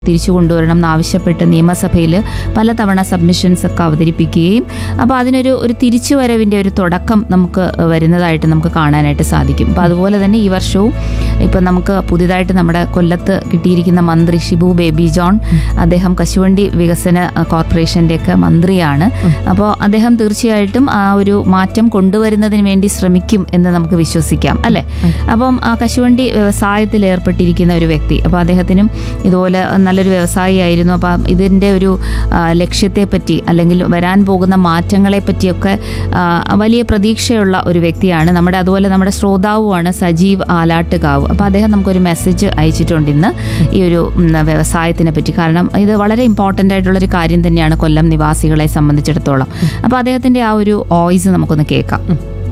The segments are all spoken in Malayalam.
തിരിച്ചു കൊണ്ടുവരണം എന്നാവശ്യപ്പെട്ട് നിയമസഭയിൽ പലതവണ സബ്മിഷൻസ് ഒക്കെ അവതരിപ്പിക്കുകയും അപ്പോൾ അതിനൊരു ഒരു തിരിച്ചുവരവിൻ്റെ ഒരു തുടക്കം നമുക്ക് വരുന്നതായിട്ട് നമുക്ക് കാണാനായിട്ട് സാധിക്കും അപ്പോൾ അതുപോലെ തന്നെ ഈ വർഷവും ഇപ്പം നമുക്ക് പുതിയതായിട്ട് നമ്മുടെ കൊല്ലത്ത് കിട്ടിയിരിക്കുന്ന മന്ത്രി ഷിബു ബേബി ജോൺ അദ്ദേഹം കശുവണ്ടി വികസന കോർപ്പറേഷൻ്റെ ഒക്കെ മന്ത്രിയാണ് അപ്പോൾ അദ്ദേഹം തീർച്ചയായിട്ടും ആ ഒരു മാറ്റം കൊണ്ടുവരുന്നതിന് വേണ്ടി ശ്രമിക്കും എന്ന് നമുക്ക് വിശ്വസിക്കാം അല്ലേ അപ്പം ആ കശുവണ്ടി വ്യവസായത്തിൽ ഏർപ്പെട്ടിരിക്കുന്ന ഒരു വ്യക്തി അപ്പോൾ അദ്ദേഹത്തിനും ഇതുപോലെ നല്ലൊരു വ്യവസായിയായിരുന്നു അപ്പം ഇതിൻ്റെ ഒരു ആ, ലക്ഷ്യത്തെപ്പറ്റി അല്ലെങ്കിൽ വരാൻ പോകുന്ന മാറ്റങ്ങളെ പറ്റിയൊക്കെ ആ, വലിയ പ്രതീക്ഷയുള്ള ഒരു വ്യക്തിയാണ് നമ്മുടെ അതുപോലെ നമ്മുടെ ശ്രോതാവുമാണ് സജീവ് ആലാട്ടുകാവ് അപ്പോൾ അദ്ദേഹം നമുക്കൊരു മെസ്സേജ് അയച്ചിട്ടുണ്ട് ഇന്ന് ഈ ഒരു ഉം, വ്യവസായത്തിനെ പറ്റി കാരണം ഇത് വളരെ ഇമ്പോർട്ടൻ്റ് ആയിട്ടുള്ളൊരു കാര്യം തന്നെയാണ് കൊല്ലം നിവാസികളെ സംബന്ധിച്ചിടത്തോളം അപ്പോൾ അദ്ദേഹത്തിൻ്റെ ആ ഒരു വോയിസ് നമുക്കൊന്ന് കേൾക്കാം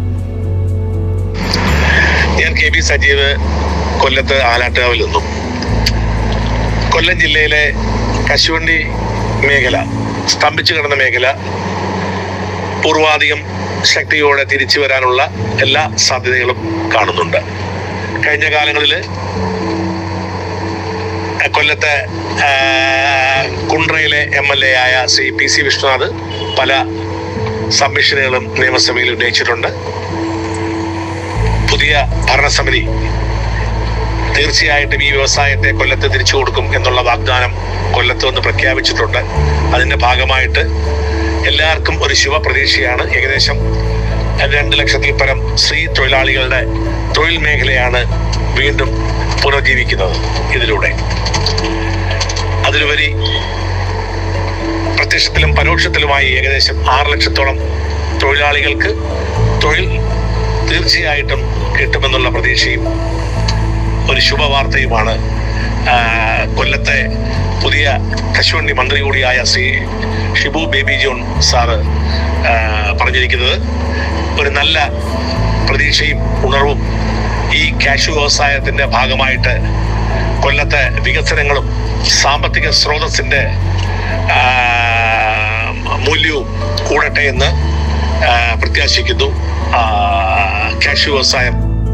ഞാൻ കെ പി സജീവ് കൊല്ലത്ത് ആലാട്ടുകാവിൽ നിന്നും കൊല്ലം ജില്ലയിലെ കശുവണ്ടി മേഖല സ്തംഭിച്ചു കിടന്ന മേഖല പൂർവാധികം ശക്തിയോടെ തിരിച്ചു വരാനുള്ള എല്ലാ സാധ്യതകളും കാണുന്നുണ്ട് കഴിഞ്ഞ കാലങ്ങളിൽ കൊല്ലത്തെ ആ, കുണ്ട്രയിലെ എം എൽ എ ആയ ശ്രീ പി സി വിശ്വനാഥ് പല സബ്മിഷനുകളും നിയമസഭയിൽ ഉന്നയിച്ചിട്ടുണ്ട് പുതിയ ഭരണസമിതി തീർച്ചയായിട്ടും ഈ വ്യവസായത്തെ കൊല്ലത്ത് തിരിച്ചു കൊടുക്കും എന്നുള്ള വാഗ്ദാനം കൊല്ലത്ത് നിന്ന് പ്രഖ്യാപിച്ചിട്ടുണ്ട് അതിന്റെ ഭാഗമായിട്ട് എല്ലാവർക്കും ഒരു ശുഭപ്രതീക്ഷയാണ് ഏകദേശം രണ്ട് ലക്ഷത്തിൽ പരം സ്ത്രീ തൊഴിലാളികളുടെ തൊഴിൽ മേഖലയാണ് വീണ്ടും പുനർജീവിക്കുന്നത് ഇതിലൂടെ അതിലുപരി പ്രത്യക്ഷത്തിലും പരോക്ഷത്തിലുമായി ഏകദേശം ആറ് ലക്ഷത്തോളം തൊഴിലാളികൾക്ക് തൊഴിൽ തീർച്ചയായിട്ടും കിട്ടുമെന്നുള്ള പ്രതീക്ഷയും ഒരു ശുഭവാർത്തയുമാണ് ആ, കൊല്ലത്തെ പുതിയ കശുവണ്ടി മന്ത്രി കൂടിയായ ശ്രീ ഷിബു ബേബി ജോൺ സാറ് ആ, പറഞ്ഞിരിക്കുന്നത് ഒരു നല്ല പ്രതീക്ഷയും ഉണർവും ഈ കാശു വ്യവസായത്തിന്റെ ഭാഗമായിട്ട് കൊല്ലത്തെ വികസനങ്ങളും സാമ്പത്തിക സ്രോതസ്സിന്റെ ആ, മൂല്യവും കൂടട്ടെ എന്ന് ആ, പ്രത്യാശിക്കുന്നു ആ, കാശു വ്യവസായം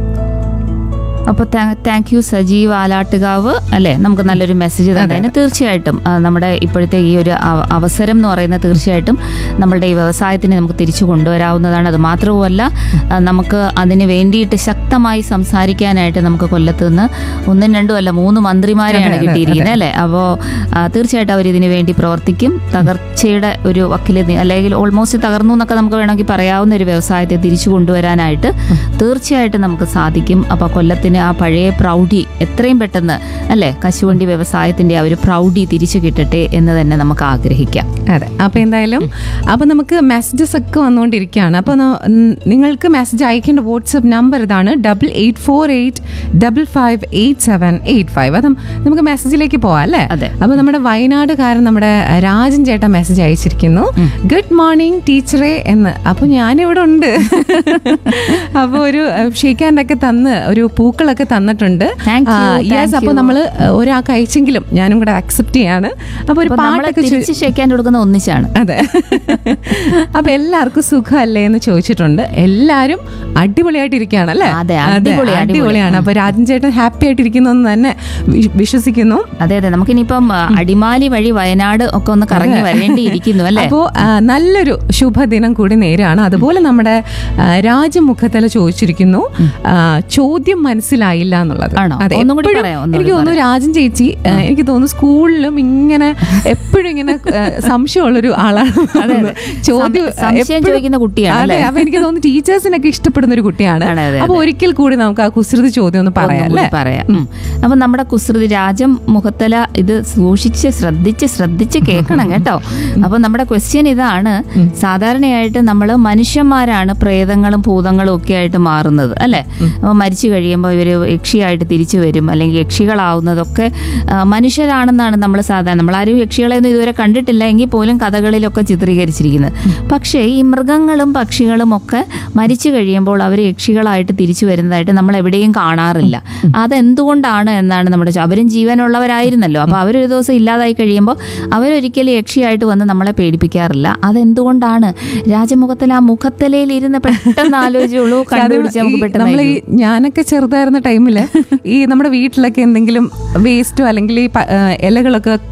അപ്പോൾ താങ്ക് യു സജീവ് ആലാട്ടുകാവ് അല്ലേ നമുക്ക് നല്ലൊരു മെസ്സേജ് തന്നെ തീർച്ചയായിട്ടും ആ, നമ്മുടെ ഇപ്പോഴത്തെ ഈ ഒരു അവ- അവസരം എന്ന് പറയുന്നത് തീർച്ചയായിട്ടും നമ്മളുടെ ഈ വ്യവസായത്തിനെ നമുക്ക് തിരിച്ചു കൊണ്ടുവരാവുന്നതാണ് അത് മാത്രവുമല്ല ആ, നമുക്ക് അതിന് വേണ്ടിയിട്ട് ശക്തമായി സംസാരിക്കാനായിട്ട് നമുക്ക് കൊല്ലത്ത് നിന്ന് ഒന്നും രണ്ടും അല്ല മൂന്ന് മന്ത്രിമാരെയാണ് കിട്ടിയിരിക്കുന്നത് അല്ലേ അപ്പോൾ തീർച്ചയായിട്ടും അവർ ഇതിനു വേണ്ടി പ്രവർത്തിക്കും തകർച്ചയുടെ ഒരു വക്കിൽ നി- അല്ലെങ്കിൽ ഓൾമോസ്റ്റ് തകർന്നു എന്നൊക്കെ നമുക്ക് വേണമെങ്കിൽ പറയാവുന്ന ഒരു വ്യവസായത്തെ തിരിച്ചു കൊണ്ടുവരാനായിട്ട് തീർച്ചയായിട്ടും നമുക്ക് സാധിക്കും അപ്പോൾ കൊല്ലത്തിന് ആ പഴയ പ്രൗഢി എത്രയും പെട്ടെന്ന് അല്ലേ കശുവണ്ടി വ്യവസായത്തിന്റെ ആ ഒരു പ്രൗഢി തിരിച്ചു കിട്ടട്ടെ എന്ന് തന്നെ നമുക്ക് ആഗ്രഹിക്കാം അതെ അപ്പൊ എന്തായാലും അപ്പൊ നമുക്ക് മെസ്സേജസ് ഒക്കെ വന്നുകൊണ്ടിരിക്കുകയാണ് അപ്പൊ ന- ഉം, നിങ്ങൾക്ക് മെസ്സേജ് അയക്കേണ്ട വാട്സപ്പ് നമ്പർ ഇതാണ് double eight four eight double five eight seven eight five അത് നമുക്ക് മെസ്സേജിലേക്ക് പോവാം അല്ലേ അതെ. അപ്പൊ നമ്മുടെ വയനാടുകാരൻ നമ്മുടെ രാജൻ ചേട്ടൻ മെസ്സേജ് അയച്ചിരിക്കുന്നു ഗുഡ് മോർണിംഗ് ടീച്ചറെ എന്ന് അപ്പൊ ഞാനിവിടെ ഉണ്ട് അപ്പൊ ഒരു ഷെയ്ക്കാൻഡൊക്കെ തന്ന് ഒരു പൂക്കളൊക്കെ തന്നിട്ടുണ്ട് Thank you, യെസ് thank അപ്പൊ you. നമ്മള് ഒരാൾക്ക് അയച്ചെങ്കിലും ഞാനും കൂടെ അക്സെപ്റ്റ് ചെയ്യാണ് അപ്പൊ ഒരു അപ്പൊ നമ്മളെ പാട്ടൊക്കെ ചോ- തിരിച്ച് ക്ഷയിക്കാൻ കൊടുക്കുന്ന ഒന്നിച്ചാണ് അതെ അപ്പൊ എല്ലാവർക്കും സുഖമല്ലേ എന്ന് ചോദിച്ചിട്ടുണ്ട് എല്ലാരും അടിപൊളിയായിട്ട് ഇരിക്കുകയാണ് അല്ലേ അതെ, അടിപൊളി, അടിപൊളി. അടിപൊളിയാണ് അപ്പൊ രാജൻ ചേട്ടൻ ഹാപ്പി ആയിട്ട് ഇരിക്കുന്നു എന്ന് തന്നെ വി- വിശ്വസിക്കുന്നു അതെ അതെ നമുക്കിനിയിപ്പം ആ, അടിമാലി വഴി വയനാട് ഒക്കെ ഒന്ന് കറങ്ങി വരേണ്ടിയിരിക്കുന്നു അല്ലേ അപ്പോ ആ, നല്ലൊരു ശുഭദിനം കൂടി നേരാണ് അതുപോലെ നമ്മുടെ ആ, രാജമുഖത്തല ചോദിച്ചിരിക്കുന്നു ആ, ചോദ്യം മനസ്സിലായില്ല എന്നുള്ളത് ആണോ? അതെ ഒന്നും കൂടി എപ്പോഴും പറയാം, ഒന്നും എനിക്ക് കൂടി തോന്നുന്നു രാജൻ ചേച്ചി ആ, എനിക്ക് തോന്നുന്നു സ്കൂളിലും ഇങ്ങനെ എപ്പോഴും ഇങ്ങനെ ആ, സംശയമുള്ളൊരു ആളാണ് അതെ, അതെ. ചോദ്യം സം- സംശയം എപ്പോഴും- ചോദിക്കുന്ന കുട്ടിയാണ് അതെ അല്ലേ? അപ്പൊ എനിക്ക് തോന്നുന്നു ടീച്ചേഴ്സിനൊക്കെ ഇഷ്ടപ്പെടുന്ന ഒരു കുട്ടിയാണ് ആണ്, അതെ, അപ്പൊ ഒരിക്കൽ കൂടി നമുക്ക് ആ കുസൃതി ചോദ്യം ഒന്ന് പറയാം ഒന്നും കൂടി അല്ലേ പറയാം ഉം. അപ്പൊ നമ്മുടെ കുസൃതി രാജം മുഖത്തല ഇത് സൂക്ഷിച്ച് ശ്രദ്ധിച്ച് ശ്രദ്ധിച്ച് കേൾക്കണം കേട്ടോ അപ്പൊ നമ്മുടെ ക്വസ്റ്റ്യൻ ഇതാണ് സാധാരണയായിട്ട് നമ്മൾ മനുഷ്യന്മാരാണ് പ്രേതങ്ങളും ഭൂതങ്ങളും ഒക്കെ ആയിട്ട് മാറുന്നത് അല്ലെ അപ്പൊ മരിച്ചു കഴിയുമ്പോൾ ഇവര് യക്ഷിയായിട്ട് തിരിച്ചു വരും അല്ലെങ്കിൽ യക്ഷികളാവുന്നതൊക്കെ ആ, മനുഷ്യരാണെന്നാണ് നമ്മൾ സാധാരണ നമ്മൾ ആരും യക്ഷികളെ ഒന്നും ഇതുവരെ കണ്ടിട്ടില്ല എങ്കിൽ പോലും കഥകളിലൊക്കെ ചിത്രീകരിച്ചിരിക്കുന്നത് പക്ഷേ ഈ മൃഗങ്ങളും പക്ഷികളും ഒക്കെ മരിച്ചു കഴിയുമ്പോൾ അവർ യക്ഷികളായിട്ട് തിരിച്ചു വരുന്നതായിട്ട് നമ്മൾ എവിടെയും കാണാറില്ല അതെന്തുകൊണ്ടാണ് എന്നാണ് നമ്മുടെ ചോ- അവരും ജീവനുള്ളവരായിരുന്നല്ലോ അപ്പോൾ അവരൊരു ദിവസം ഇല്ലാതായി കഴിയുമ്പോൾ അവരൊരിക്കലും യക്ഷിയായിട്ട് വന്ന് നമ്മളെ പേടിപ്പിക്കാറില്ല അതെന്തുകൊണ്ടാണ് രാജമുഖത്തിൽ ആ മുഖത്തലയിൽ ഇരുന്ന് പെട്ടെന്ന് ആലോചിച്ചുള്ളൂ കണ്ടുപിടിച്ച് നമുക്ക് നമ്മൾ പെട്ടെന്ന് ഈ ഞാനൊക്കെ ചെറുതായിരുന്ന ടൈമില് ഈ നമ്മുടെ വീട്ടിലൊക്കെ എന്തെങ്കിലും വേസ്റ്റോ അല്ലെങ്കിൽ ഈ പ- ആ, ഇലകളൊക്കെ